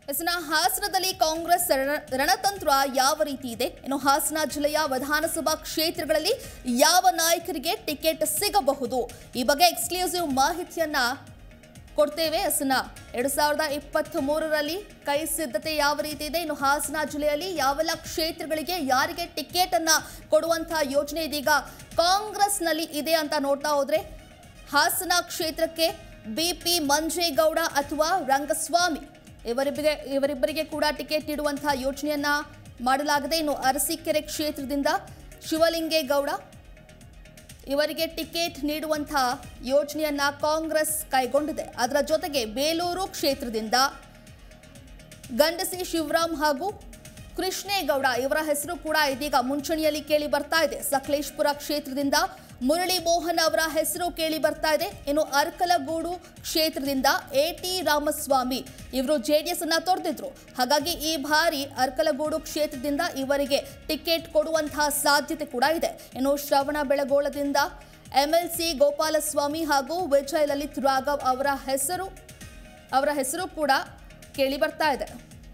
ಎಸ್ನ ಹಾಸನದಲ್ಲಿ ಕಾಂಗ್ರೆಸ್ ರಣ- ರಣತಂತ್ರ ಯಾವ ರೀತಿ ಇದೆ ಇನ್ನು ಹಾಸನ ಜಿಲ್ಲೆಯ ವಿಧಾನಸಭಾ ಕ್ಷೇತ್ರಗಳಲ್ಲಿ ಯಾವ ನಾಯಕರಿಗೆ ಟಿಕೆಟ್ ಸಿಗಬಹುದು ಈ ಬಗ್ಗೆ ಎಕ್ಸ್ಕ್ಲೂಸಿವ್ ಮಾಹಿತಿಯನ್ನ ಕೊಡ್ತೇವೆ ಎಸ್ನ ಎರಡು ಸಾವಿರದ ಇಪ್ಪತ್ತ್ ಮೂರರಲ್ಲಿ ಕೈ ಸಿದ್ಧತೆ ಯಾವ ರೀತಿ ಇದೆ ಇನ್ನು ಹಾಸನ ಜಿಲ್ಲೆಯಲ್ಲಿ ಯಾವೆಲ್ಲ ಕ್ಷೇತ್ರಗಳಿಗೆ ಯಾರಿಗೆ ಟಿಕೆಟ್ ಅನ್ನ ಕೊಡುವಂತಹ ಯೋಜನೆ ಇದೀಗ ಕಾಂಗ್ರೆಸ್ನಲ್ಲಿ ಇದೆ ಅಂತ ನೋಡ್ತಾ ಹೋದ್ರೆ ಹಾಸನ ಕ್ಷೇತ್ರಕ್ಕೆ ಬಿ ಪಿ ಮಂಜೇಗೌಡ ಅಥವಾ ರಂಗಸ್ವಾಮಿ ಇವರಿಬ್ಬರಿಗೆ ಇವರಿಬ್ಬರಿಗೆ ಕೂಡ ಟಿಕೆಟ್ ನೀಡುವಂತಹ ಯೋಜನೆಯನ್ನ ಮಾಡಲಾಗಿದೆ ಇನ್ನು ಅರಸೀಕೆರೆ ಕ್ಷೇತ್ರದಿಂದ ಶಿವಲಿಂಗೇಗೌಡ ಇವರಿಗೆ ಟಿಕೆಟ್ ನೀಡುವಂತಹ ಯೋಜನೆಯನ್ನ ಕಾಂಗ್ರೆಸ್ ಕೈಗೊಂಡಿದೆ ಅದರ ಜೊತೆಗೆ ಬೇಲೂರು ಕ್ಷೇತ್ರದಿಂದ ಗಂಡಸಿ ಶಿವರಾಮ್ ಹಾಗೂ ಕೃಷ್ಣೇಗೌಡ ಇವರ ಹೆಸರು ಕೂಡ ಇದೀಗ ಮುಂಚೂಣಿಯಲ್ಲಿ ಕೇಳಿ ಬರ್ತಾ ಇದೆ ಸಕಲೇಶ್ಪುರ ಕ್ಷೇತ್ರದಿಂದ ಮುರಳಿ ಮೋಹನ್ ಅವರ ಹೆಸರು ಕೇಳಿ ಬರ್ತಾ ಇದೆ ಇನ್ನು ಅರ್ಕಲಗೂಡು ಕ್ಷೇತ್ರದಿಂದ ಎ ಟಿ ರಾಮಸ್ವಾಮಿ ಇವರು ಜೆಡಿಎಸ್ ಅನ್ನ ತೊರೆದಿದ್ರು ಹಾಗಾಗಿ ಈ ಬಾರಿ ಅರ್ಕಲಗೂಡು ಕ್ಷೇತ್ರದಿಂದ ಇವರಿಗೆ ಟಿಕೆಟ್ ಕೊಡುವಂತಹ ಸಾಧ್ಯತೆ ಕೂಡ ಇದೆ ಇನ್ನು ಶ್ರವಣ ಬೆಳಗೋಳದಿಂದ ಎಂಎಲ್ಸಿ ಗೋಪಾಲಸ್ವಾಮಿ ಹಾಗೂ ವಿಜಯ್ ಲಲಿತ್ ರಾಘವ್ ಅವರ ಹೆಸರು ಅವರ ಹೆಸರು ಕೂಡ ಕೇಳಿ ಬರ್ತಾ ಇದೆ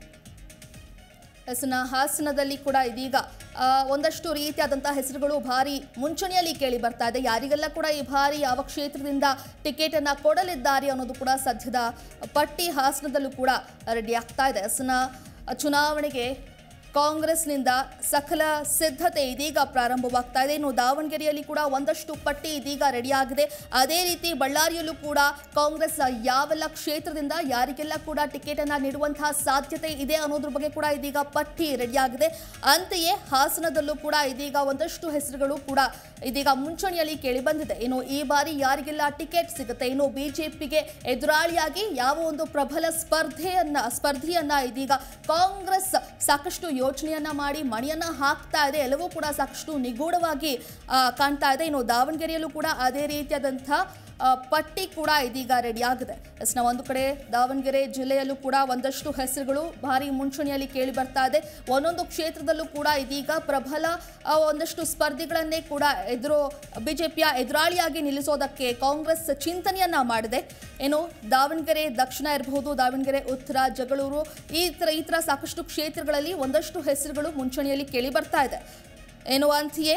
ಎಸ್ನ ಹಾಸನದಲ್ಲಿ ಕೂಡ ಇದೀಗ ಆ, ಒಂದಷ್ಟು ರೀತಿಯಾದಂತಹ ಹೆಸರುಗಳು ಭಾರಿ ಮುಂಚೂಣಿಯಲ್ಲಿ ಕೇಳಿ ಬರ್ತಾ ಇದೆ ಯಾರಿಗೆಲ್ಲ ಕೂಡ ಈ ಬಾರಿ ಯಾವ ಕ್ಷೇತ್ರದಿಂದ ಟಿಕೆಟ್ ಅನ್ನ ಕೊಡಲಿದ್ದಾರೆ ಅನ್ನೋದು ಕೂಡ ಸದ್ಯದ ಪಟ್ಟಿ ಹಾಸನದಲ್ಲೂ ಕೂಡ ರೆಡಿ ಆಗ್ತಾ ಇದೆ ಎಸ್ನ ಚುನಾವಣೆಗೆ ಕಾಂಗ್ರೆಸ್ನಿಂದ ಸಕಲ ಸಿದ್ಧತೆ ಇದೀಗ ಪ್ರಾರಂಭವಾಗ್ತಾ ಇದೆ ಇನ್ನು ದಾವಣಗೆರೆಯಲ್ಲಿ ಕೂಡ ಒಂದಷ್ಟು ಪಟ್ಟಿ ಇದೀಗ ರೆಡಿಯಾಗಿದೆ ಅದೇ ರೀತಿ ಬಳ್ಳಾರಿಯಲ್ಲೂ ಕೂಡ ಕಾಂಗ್ರೆಸ್ ಯಾವೆಲ್ಲ ಕ್ಷೇತ್ರದಿಂದ ಯಾರಿಗೆಲ್ಲ ಕೂಡ ಟಿಕೆಟ್ ಅನ್ನ ನೀಡುವಂತಹ ಸಾಧ್ಯತೆ ಇದೆ ಅನ್ನೋದ್ರ ಬಗ್ಗೆ ಕೂಡ ಇದೀಗ ಪಟ್ಟಿ ರೆಡಿಯಾಗಿದೆ ಅಂತೆಯೇ ಹಾಸನದಲ್ಲೂ ಕೂಡ ಇದೀಗ ಒಂದಷ್ಟು ಹೆಸರುಗಳು ಕೂಡ ಇದೀಗ ಮುಂಚೂಣಿಯಲ್ಲಿ ಕೇಳಿ ಬಂದಿದೆ ಇನ್ನು ಈ ಬಾರಿ ಯಾರಿಗೆಲ್ಲ ಟಿಕೆಟ್ ಸಿಗುತ್ತೆ ಇನ್ನು ಬಿಜೆಪಿಗೆ ಎದುರಾಳಿಯಾಗಿ ಯಾವ ಒಂದು ಪ್ರಬಲ ಸ್ಪರ್ಧೆಯನ್ನ ಸ್ಪರ್ಧೆಯನ್ನ ಇದೀಗ ಕಾಂಗ್ರೆಸ್ ಸಾಕಷ್ಟು ಯೋಚನೆಯನ್ನ ಮಾಡಿ ಮಣಿಯನ್ನ ಹಾಕ್ತಾ ಇದೆ ಎಲ್ಲವೂ ಕೂಡ ಸಾಕಷ್ಟು ನಿಗೂಢವಾಗಿ ಆ, ಕಾಣ್ತಾ ಇದೆ ಇನ್ನು ದಾವಣಗೆರೆಯಲ್ಲೂ ಕೂಡ ಅದೇ ರೀತಿಯಾದಂಥ ಆ, ಪಟ್ಟಿ ಕೂಡ ಇದೀಗ ರೆಡಿ ಆಗಿದೆ ಎಸ್ ನಾವು ಒಂದು ಕಡೆ ದಾವಣಗೆರೆ ಜಿಲ್ಲೆಯಲ್ಲೂ ಕೂಡ ಒಂದಷ್ಟು ಹೆಸರುಗಳು ಭಾರಿ ಮುಂಚೂಣಿಯಲ್ಲಿ ಕೇಳಿ ಬರ್ತಾ ಇದೆ ಒಂದೊಂದು ಕ್ಷೇತ್ರದಲ್ಲೂ ಕೂಡ ಇದೀಗ ಪ್ರಬಲ ಆ, ಒಂದಷ್ಟು ಸ್ಪರ್ಧಿಗಳನ್ನೇ ಕೂಡ ಎದುರು ಬಿಜೆಪಿಯ ಎದುರಾಳಿಯಾಗಿ ನಿಲ್ಲಿಸೋದಕ್ಕೆ ಕಾಂಗ್ರೆಸ್ ಚಿಂತನೆಯನ್ನ ಮಾಡಿದೆ ಏನು ದಾವಣಗೆರೆ ದಕ್ಷಿಣ ಇರಬಹುದು ದಾವಣಗೆರೆ ಉತ್ತರ ಜಗಳೂರು ಈ ಥರ ಈ ಥರ ಸಾಕಷ್ಟು ಕ್ಷೇತ್ರಗಳಲ್ಲಿ ಒಂದಷ್ಟು ಹೆಸರುಗಳು ಮುಂಚೂಣಿಯಲ್ಲಿ ಕೇಳಿ ಬರ್ತಾ ಇದೆ ಏನು ಅಂತೆಯೇ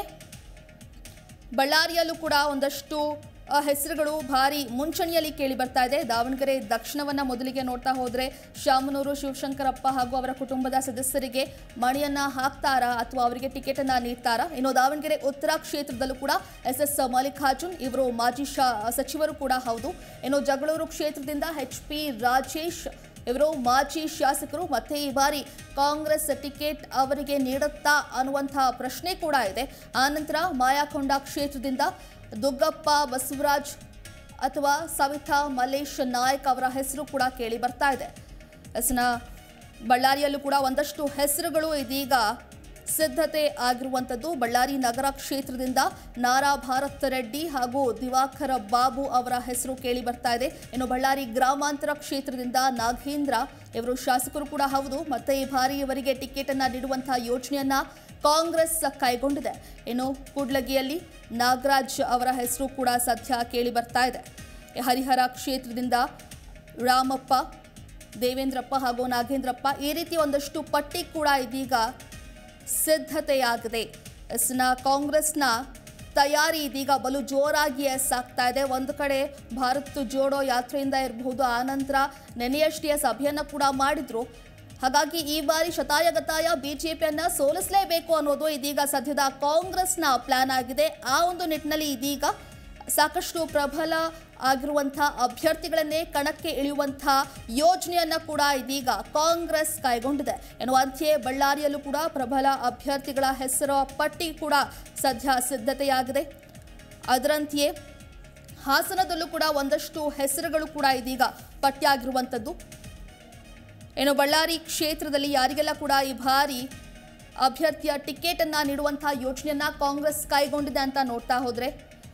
ಬಳ್ಳಾರಿಯಲ್ಲೂ ಕೂಡ ಒಂದಷ್ಟು ಆ, ಹೆಸರುಗಳು ಭಾರಿ ಮುಂಚೂಣಿಯಲ್ಲಿ ಕೇಳಿ ಬರ್ತಾ ಇದೆ ದಾವಣಗೆರೆ ದಕ್ಷಿಣವನ್ನ ಮೊದಲಿಗೆ ನೋಡ್ತಾ ಹೋದ್ರೆ ಶಾಮನೂರು ಶಿವಶಂಕರಪ್ಪ ಹಾಗೂ ಅವರ ಕುಟುಂಬದ ಸದಸ್ಯರಿಗೆ ಮಣಿಯನ್ನ ಹಾಕ್ತಾರಾ ಅಥವಾ ಅವರಿಗೆ ಟಿಕೆಟ್ ಅನ್ನ ನೀಡ್ತಾರಾ ಇನ್ನು ದಾವಣಗೆರೆ ಉತ್ತರ ಕ್ಷೇತ್ರದಲ್ಲೂ ಕೂಡ ಎಸ್ ಎಸ್ ಮಲ್ಲಿಕಾರ್ಜುನ್ ಇವರು ಮಾಜಿ ಶಾ ಸಚಿವರು ಕೂಡ ಹೌದು ಇನ್ನು ಜಗಳೂರು ಕ್ಷೇತ್ರದಿಂದ ಎಚ್ ಪಿ ರಾಜೇಶ್ ಇವರು ಮಾಜಿ ಶಾಸಕರು ಮತ್ತೆ ಈ ಬಾರಿ ಕಾಂಗ್ರೆಸ್ ಟಿಕೆಟ್ ಅವರಿಗೆ ನೀಡುತ್ತಾ ಅನ್ನುವಂತಹ ಪ್ರಶ್ನೆ ಕೂಡ ಇದೆ ಆನಂತರ ಮಾಯಾಕೊಂಡ ಕ್ಷೇತ್ರದಿಂದ ದುಗ್ಗಪ್ಪ ಬಸವರಾಜ್ ಅಥವಾ ಸವಿತಾ ಮಲ್ಲೇಶ್ ನಾಯಕ್ ಅವರ ಹೆಸರು ಕೂಡ ಕೇಳಿ ಬರ್ತಾ ಇದೆ ಎಸ್ನ ಬಳ್ಳಾರಿಯಲ್ಲೂ ಕೂಡ ಒಂದಷ್ಟು ಹೆಸರುಗಳು ಇದೀಗ ಸಿದ್ಧತೆ ಆಗಿರುವಂಥದ್ದು ಬಳ್ಳಾರಿ ನಗರ ಕ್ಷೇತ್ರದಿಂದ ನಾರಾ ಭಾರತ್ ರೆಡ್ಡಿ ಹಾಗೂ ದಿವಾಕರ ಬಾಬು ಅವರ ಹೆಸರು ಕೇಳಿ ಬರ್ತಾ ಇದೆ ಇನ್ನು ಬಳ್ಳಾರಿ ಗ್ರಾಮಾಂತರ ಕ್ಷೇತ್ರದಿಂದ ನಾಗೇಂದ್ರ ಇವರು ಶಾಸಕರು ಕೂಡ ಹೌದು ಮತ್ತೆ ಈ ಬಾರಿ ಇವರಿಗೆ ಟಿಕೆಟ್ ಅನ್ನ ನೀಡುವಂತಹ ಯೋಜನೆಯನ್ನ ಕಾಂಗ್ರೆಸ್ ಕೈಗೊಂಡಿದೆ ಇನ್ನು ಕೂಡ್ಲಗಿಯಲ್ಲಿ ನಾಗರಾಜ್ ಅವರ ಹೆಸರು ಕೂಡ ಸದ್ಯ ಕೇಳಿ ಬರ್ತಾ ಇದೆ ಹರಿಹರ ಕ್ಷೇತ್ರದಿಂದ ರಾಮಪ್ಪ ದೇವೇಂದ್ರಪ್ಪ ಹಾಗೂ ನಾಗೇಂದ್ರಪ್ಪ ಈ ರೀತಿ ಒಂದಷ್ಟು ಪಟ್ಟಿ ಕೂಡ ಇದೀಗ ಸಿದ್ಧತೆಯಾಗಿದೆ ಎಸ್ನ ಕಾಂಗ್ರೆಸ್ನ ತಯಾರಿ ಇದೀಗ ಬಲು ಜೋರಾಗಿಯೇ ಸಾಗ್ತಾ ಇದೆ ಒಂದು ಕಡೆ ಭಾರತ್ ಜೋಡೋ ಯಾತ್ರೆಯಿಂದ ಇರಬಹುದು ಆನಂತರ ನೆನೆಯಷ್ಟೇ ಸಭೆಯನ್ನ ಕೂಡ ಮಾಡಿದ್ರು ಹಾಗಾಗಿ ಈ ಬಾರಿ ಶತಾಯಗತಾಯ ಬಿಜೆಪಿಯನ್ನ ಸೋಲಿಸಲೇಬೇಕು ಅನ್ನೋದು ಇದೀಗ ಸದ್ಯದ ಕಾಂಗ್ರೆಸ್ನ ಪ್ಲಾನ್ ಆಗಿದೆ ಆ ಒಂದು ನಿಟ್ಟಿನಲ್ಲಿ ಇದೀಗ ಸಾಕಷ್ಟು ಪ್ರಬಲ ಆಗಿರುವಂತಹ ಅಭ್ಯರ್ಥಿಗಳನ್ನೇ ಕಣಕ್ಕೆ ಇಳಿಯುವಂತಹ ಯೋಜನೆಯನ್ನ ಕೂಡ ಇದೀಗ ಕಾಂಗ್ರೆಸ್ ಕೈಗೊಂಡಿದೆ ಎನ್ನುವಂತೆಯೇ ಬಳ್ಳಾರಿಯಲ್ಲೂ ಕೂಡ ಪ್ರಬಲ ಅಭ್ಯರ್ಥಿಗಳ ಹೆಸರು ಪಟ್ಟಿ ಕೂಡ ಸದ್ಯ ಸಿದ್ಧತೆಯಾಗಿದೆ ಅದರಂತೆಯೇ ಹಾಸನದಲ್ಲೂ ಕೂಡ ಒಂದಷ್ಟು ಹೆಸರುಗಳು ಕೂಡ ಇದೀಗ ಪಟ್ಟಿಯಾಗಿರುವಂಥದ್ದು ಏನು ಬಳ್ಳಾರಿ ಕ್ಷೇತ್ರದಲ್ಲಿ ಯಾರಿಗೆಲ್ಲ ಕೂಡ ಈ ಬಾರಿ ಅಭ್ಯರ್ಥಿಯ ಟಿಕೆಟ್ ಅನ್ನ ನೀಡುವಂತಹ ಯೋಜನೆಯನ್ನ ಕಾಂಗ್ರೆಸ್ ಕೈಗೊಂಡಿದೆ ಅಂತ ನೋಡ್ತಾ ಹೋದ್ರೆ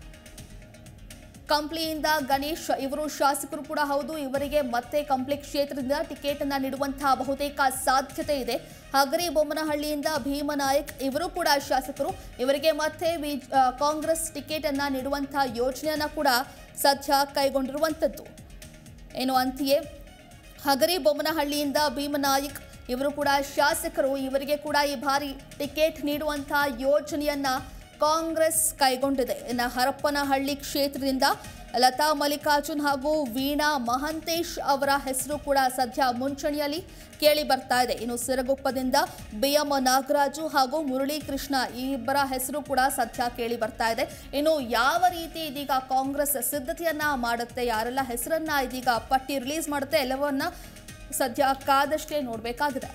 ಕಂಪ್ಲಿಯಿಂದ ಗಣೇಶ್ ಇವರು ಶಾಸಕರು ಕೂಡ ಹೌದು ಇವರಿಗೆ ಮತ್ತೆ ಕಂಪ್ಲಿ ಕ್ಷೇತ್ರದಿಂದ ಟಿಕೆಟ್ ಅನ್ನ ನೀಡುವಂತಹ ಬಹುತೇಕ ಸಾಧ್ಯತೆ ಇದೆ ಹಗರಿ ಬೊಮ್ಮನಹಳ್ಳಿಯಿಂದ ಭೀಮನಾಯಕ್ ಇವರು ಕೂಡ ಶಾಸಕರು ಇವರಿಗೆ ಮತ್ತೆ ಬಿ- ಆ, ಕಾಂಗ್ರೆಸ್ ಟಿಕೆಟ್ ಅನ್ನ ನೀಡುವಂತಹ ಯೋಜನೆಯನ್ನ ಕೂಡ ಸದ್ಯ ಕೈಗೊಂಡಿರುವಂಥದ್ದು ಏನು ಅಂತೆಯೇ ಹಗರಿ ಬೊಮ್ಮನಹಳ್ಳಿಯಿಂದ ಭೀಮನಾಯಕ್ ಇವರು ಕೂಡ ಶಾಸಕರು ಇವರಿಗೆ ಕೂಡ ಈ ಬಾರಿ ಟಿಕೆಟ್ ನೀಡುವಂತಹ ಯೋಜನೆಯನ್ನ ಕಾಂಗ್ರೆಸ್ ಕೈಗೊಂಡಿದೆ ಇನ್ನು ಹರಪ್ಪನಹಳ್ಳಿ ಕ್ಷೇತ್ರದಿಂದ ಲತಾ ಮಲ್ಲಿಕಾರ್ಜುನ್ ಹಾಗೂ ವೀಣಾ ಮಹಂತೇಶ್ ಅವರ ಹೆಸರು ಕೂಡ ಸದ್ಯ ಮುಂಚೂಣಿಯಲ್ಲಿ ಕೇಳಿ ಬರ್ತಾ ಇದೆ ಇನ್ನು ಸಿರಗುಪ್ಪದಿಂದ ಬಿ ಎಂ ನಾಗರಾಜು ಹಾಗೂ ಮುರಳಿ ಕೃಷ್ಣ ಈ ಇಬ್ಬರ ಹೆಸರು ಕೂಡ ಸದ್ಯ ಕೇಳಿ ಬರ್ತಾ ಇದೆ ಇನ್ನು ಯಾವ ರೀತಿ ಇದೀಗ ಕಾಂಗ್ರೆಸ್ ಸಿದ್ಧತೆಯನ್ನ ಮಾಡುತ್ತೆ ಯಾರೆಲ್ಲ ಹೆಸರನ್ನ ಇದೀಗ ಪಟ್ಟಿ ರಿಲೀಸ್ ಮಾಡುತ್ತೆ ಎಲ್ಲವನ್ನ ಸದ್ಯ ಕಾದಷ್ಟೇ ನೋಡಬೇಕಾಗಿದೆ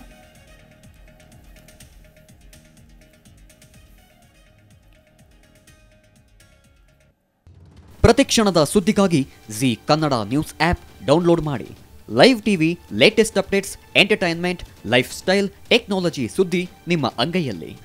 ಪ್ರತಿಕ್ಷಣದ ಸುದ್ದಿಗಾಗಿ Zee Kannada news app download ಮಾಡಿ live TV latest updates entertainment lifestyle technology ಸುದ್ದಿ ನಿಮ್ಮ ಅಂಗೈಯಲ್ಲಿ